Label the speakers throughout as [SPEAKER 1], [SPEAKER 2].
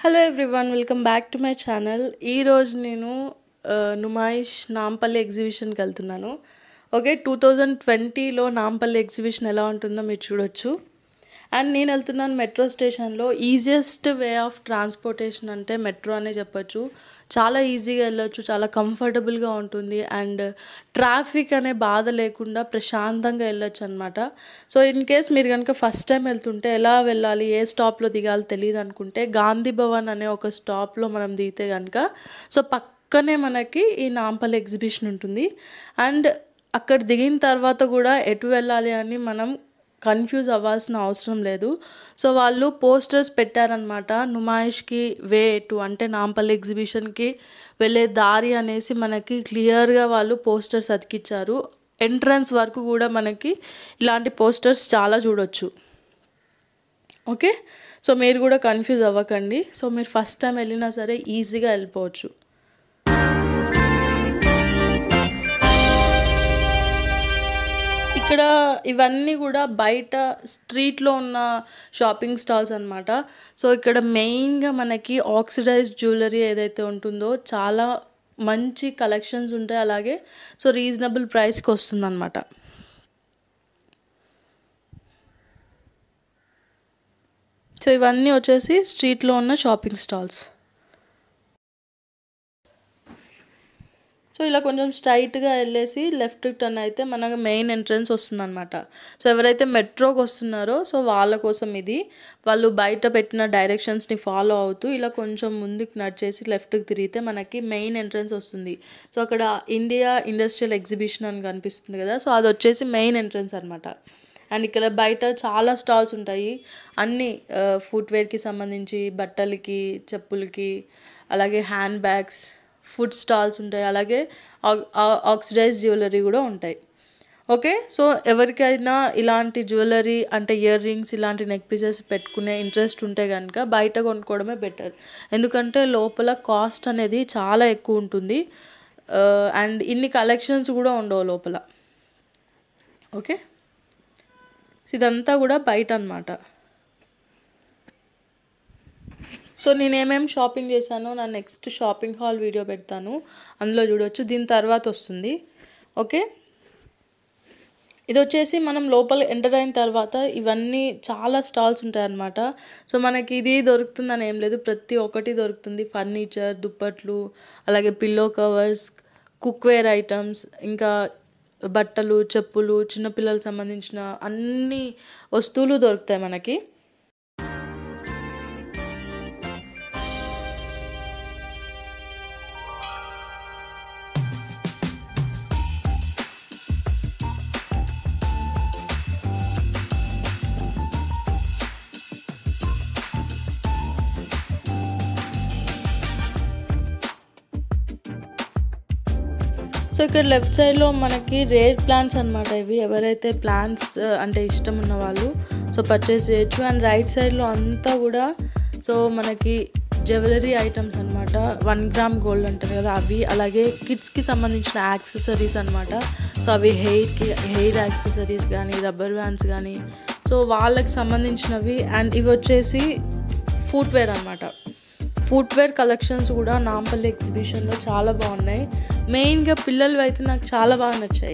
[SPEAKER 1] hello everyone welcome back to my channel ఈరోజు నేను ఆ, నుమాయిష్ నాంపల్లి ఎగ్జిబిషన్కి వెళ్తున్నాను ఓకే టూ థౌజండ్ ట్వంటీలో నాంపల్లి ఎగ్జిబిషన్ ఎలా ఉంటుందో మీరు చూడొచ్చు అండ్ నేను వెళ్తున్నాను మెట్రో స్టేషన్లో ఈజియెస్ట్ వే ఆఫ్ ట్రాన్స్పోర్టేషన్ అంటే మెట్రో అనే చెప్పొచ్చు చాలా ఈజీగా వెళ్ళొచ్చు చాలా కంఫర్టబుల్గా ఉంటుంది అండ్ ట్రాఫిక్ అనే బాధ లేకుండా ప్రశాంతంగా వెళ్ళొచ్చు అనమాట సో ఇన్ కేస్ మీరు కనుక ఫస్ట్ టైం వెళ్తుంటే ఎలా వెళ్ళాలి ఏ స్టాప్లో దిగాలి తెలియదు అనుకుంటే గాంధీ భవన్ అనే ఒక స్టాప్లో మనం దిగితే కనుక సో పక్కనే మనకి ఈ నాంపల్లి ఎగ్జిబిషన్ ఉంటుంది అండ్ అక్కడ దిగిన తర్వాత కూడా ఎటు వెళ్ళాలి అని మనం కన్ఫ్యూజ్ అవ్వాల్సిన అవసరం లేదు సో వాళ్ళు పోస్టర్స్ పెట్టారనమాట నుమాయిష్కి వే టు అంటే నాంపల్లి ఎగ్జిబిషన్కి వెళ్ళే దారి అనేసి మనకి క్లియర్గా వాళ్ళు పోస్టర్స్ అతికిచ్చారు ఎంట్రన్స్ వరకు కూడా మనకి ఇలాంటి పోస్టర్స్ చాలా చూడొచ్చు ఓకే సో మీరు కూడా కన్ఫ్యూజ్ అవ్వకండి సో మీరు ఫస్ట్ టైం వెళ్ళినా సరే ఈజీగా వెళ్ళిపోవచ్చు ఇక్కడ ఇవన్నీ కూడా బయట స్ట్రీట్లో ఉన్న షాపింగ్ స్టాల్స్ అన్నమాట సో ఇక్కడ మెయిన్గా మనకి ఆక్సిడైజ్డ్ జ్యువెలరీ ఏదైతే ఉంటుందో చాలా మంచి కలెక్షన్స్ ఉంటాయి అలాగే సో రీజనబుల్ ప్రైస్కి వస్తుందన్నమాట సో ఇవన్నీ వచ్చేసి స్ట్రీట్లో ఉన్న షాపింగ్ స్టాల్స్ సో ఇలా కొంచెం స్ట్రైట్గా వెళ్ళేసి లెఫ్ట్ టర్న్ అయితే మనకు మెయిన్ ఎంట్రన్స్ వస్తుందన్నమాట సో ఎవరైతే మెట్రోకి వస్తున్నారో సో వాళ్ళ కోసం ఇది వాళ్ళు బయట పెట్టిన డైరెక్షన్స్ని ఫాలో అవుతూ ఇలా కొంచెం ముందుకు నడిచేసి లెఫ్ట్కి తిరిగితే మనకి మెయిన్ ఎంట్రన్స్ వస్తుంది సో అక్కడ ఇండియా ఇండస్ట్రియల్ ఎగ్జిబిషన్ అని కనిపిస్తుంది కదా సో అది వచ్చేసి మెయిన్ ఎంట్రన్స్ అనమాట అండ్ ఇక్కడ బయట చాలా స్టాల్స్ ఉంటాయి అన్ని ఫుట్వేర్కి సంబంధించి బట్టలకి చెప్పులకి అలాగే హ్యాండ్ బ్యాగ్స్ ఫుడ్ స్టాల్స్ ఉంటాయి అలాగే ఆక్సిడైజ్ జ్యువెలరీ కూడా ఉంటాయి ఓకే సో ఎవరికైనా ఇలాంటి జ్యువెలరీ అంటే ఇయర్ రింగ్స్ ఇలాంటి నెక్ పీసెస్ పెట్టుకునే ఇంట్రెస్ట్ ఉంటే కనుక బయట కొనుక్కోవడమే బెటర్ ఎందుకంటే లోపల కాస్ట్ అనేది చాలా ఎక్కువ ఉంటుంది అండ్ ఇన్ని కలెక్షన్స్ కూడా ఉండవు లోపల ఓకే ఇదంతా కూడా బయట అనమాట సో నేను ఏమేమి షాపింగ్ చేశానో నా నెక్స్ట్ షాపింగ్ హాల్ వీడియో పెడతాను అందులో చూడొచ్చు దీని తర్వాత వస్తుంది ఓకే ఇది వచ్చేసి మనం లోపల ఎంటర్ అయిన తర్వాత ఇవన్నీ చాలా స్టాల్స్ ఉంటాయన్నమాట సో మనకి ఇది దొరుకుతుందని ఏం లేదు ప్రతి ఒక్కటి దొరుకుతుంది ఫర్నిచర్ దుప్పట్లు అలాగే పిల్లో కవర్స్ కుక్వేర్ ఐటమ్స్ ఇంకా బట్టలు చెప్పులు చిన్నపిల్లలకు సంబంధించిన అన్ని వస్తువులు దొరుకుతాయి మనకి సో ఇక్కడ లెఫ్ట్ సైడ్లో మనకి రేర్ ప్లాంట్స్ అనమాట ఇవి ఎవరైతే ప్లాంట్స్ అంటే ఇష్టం ఉన్న వాళ్ళు సో పర్చేస్ చేయొచ్చు అండ్ రైట్ సైడ్లో అంతా కూడా సో మనకి జ్యువెలరీ ఐటమ్స్ అనమాట వన్ గ్రామ్ గోల్డ్ అంటారు కదా అవి అలాగే కిడ్స్కి సంబంధించిన యాక్సెసరీస్ అనమాట సో అవి హెయిర్కి హెయిర్ యాక్సెసరీస్ కానీ రబ్బర్ బ్యాండ్స్ కానీ సో వాళ్ళకి సంబంధించినవి అండ్ ఇవి వచ్చేసి ఫుట్వేర్ అనమాట ఫుట్వేర్ కలెక్షన్స్ కూడా నాంపల్లి ఎగ్జిబిషన్లో చాలా బాగున్నాయి మెయిన్గా పిల్లలు అయితే నాకు చాలా బాగా నచ్చాయి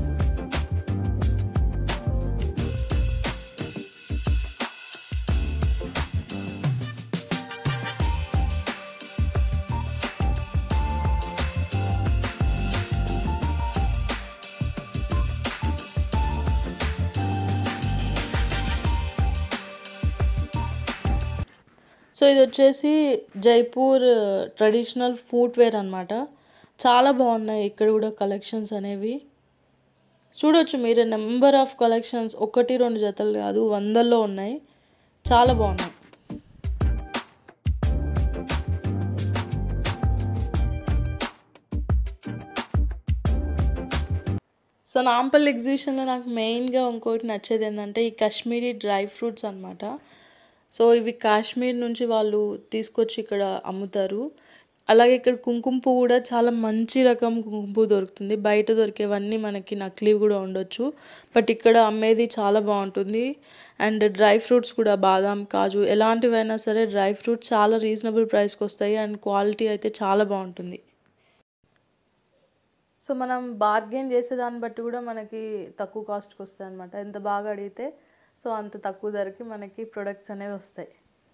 [SPEAKER 1] సో ఇది వచ్చేసి జైపూర్ ట్రెడిషనల్ ఫుట్వేర్ అనమాట చాలా బాగున్నాయి ఇక్కడ కూడా కలెక్షన్స్ అనేవి చూడొచ్చు మీరు నెంబర్ ఆఫ్ కలెక్షన్స్ ఒకటి రెండు జతలు కాదు వందల్లో ఉన్నాయి చాలా బాగున్నాయి సో నాంపల్లి ఎగ్జిబిషన్లో నాకు మెయిన్గా ఇంకోటి నచ్చేది ఏంటంటే ఈ కాశ్మీరీ డ్రై ఫ్రూట్స్ అనమాట సో ఇవి కాశ్మీర్ నుంచి వాళ్ళు తీసుకొచ్చి ఇక్కడ అమ్ముతారు అలాగే ఇక్కడ కుంకుమ పువ్వు కూడా చాలా మంచి రకం కుంకుమ పువ్వు దొరుకుతుంది బయట దొరికేవన్నీ మనకి నకిలీవి కూడా ఉండొచ్చు బట్ ఇక్కడ అమ్మేది చాలా బాగుంటుంది అండ్ డ్రై ఫ్రూట్స్ కూడా బాదాం కాజు ఎలాంటివైనా సరే డ్రై ఫ్రూట్స్ చాలా రీజనబుల్ ప్రైస్కి వస్తాయి అండ్ క్వాలిటీ అయితే చాలా బాగుంటుంది సో మనం బార్గెన్ చేసేదాన్ని బట్టి కూడా మనకి తక్కువ కాస్ట్కి వస్తాయి అనమాట ఎంత బాగా అడిగితే సో అంత తక్కువ ధరకి మనకి ప్రొడక్ట్స్ అనేవి వస్తాయి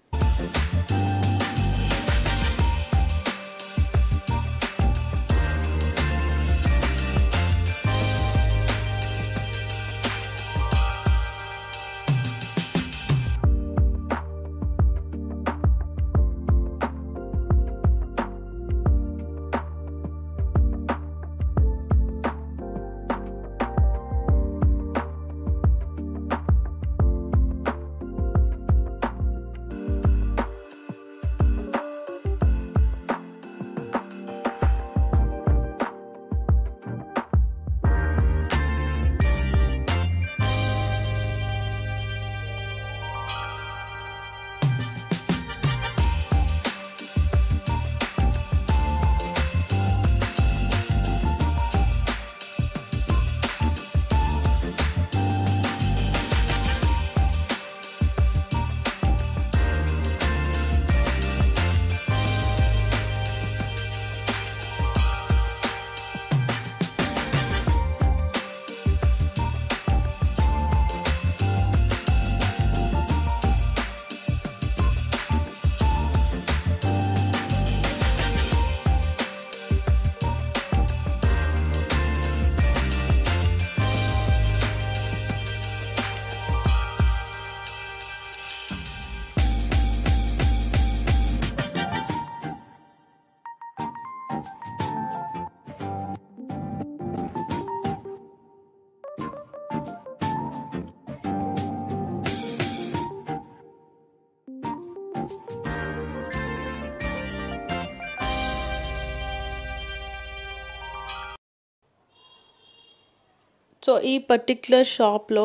[SPEAKER 1] సో ఈ పర్టిక్యులర్ షాప్లో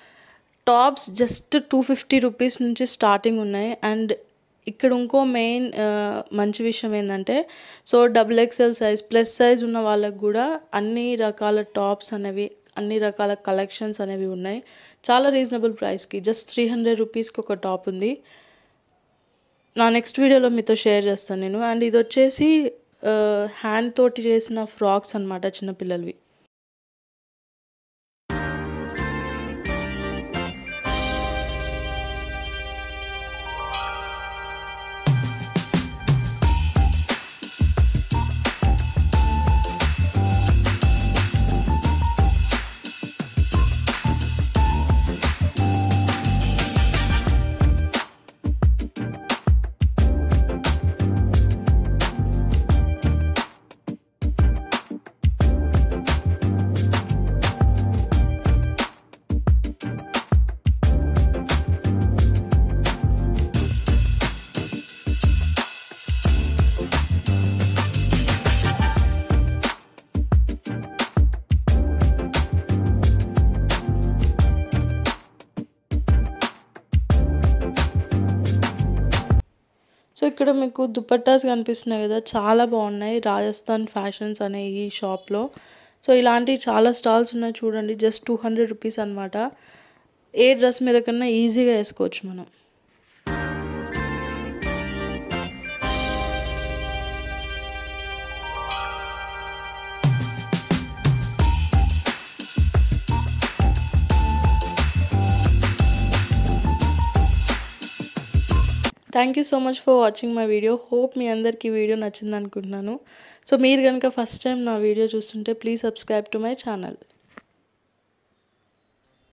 [SPEAKER 1] tops just two fifty rupees నుంచి స్టార్టింగ్ ఉన్నాయి అండ్ ఇక్కడ ఇంకో మెయిన్ మంచి విషయం ఏంటంటే so double XL size plus size ఉన్న వాళ్ళకి కూడా అన్ని రకాల టాప్స్ అనేవి అన్ని రకాల కలెక్షన్స్ అనేవి ఉన్నాయి చాలా రీజనబుల్ ప్రైస్కి జస్ట్ త్రీ హండ్రెడ్ రూపీస్కి ఒక టాప్ ఉంది నా నెక్స్ట్ వీడియోలో మీతో షేర్ చేస్తాను నేను అండ్ ఇది వచ్చేసి హ్యాండ్ తోటి చేసిన ఫ్రాక్స్ అనమాట చిన్నపిల్లలవి సో ఇక్కడ మీకు దుపట్టాస్ కనిపిస్తున్నాయి కదా చాలా బాగున్నాయి రాజస్థాన్ ఫ్యాషన్స్ అనే ఈ షాప్లో సో ఇలాంటి చాలా స్టాల్స్ ఉన్నాయి చూడండి జస్ట్ టూ హండ్రెడ్ రూపీస్ అనమాట ఏ డ్రెస్ మీద కన్నా ఈజీగా వేసుకోవచ్చు మనం thank you so much for watching my video hope మీ అందరికీ వీడియో నచ్చింది అనుకుంటున్నాను సో మీరు కనుక ఫస్ట్ టైం నా వీడియో చూస్తుంటే please subscribe to my channel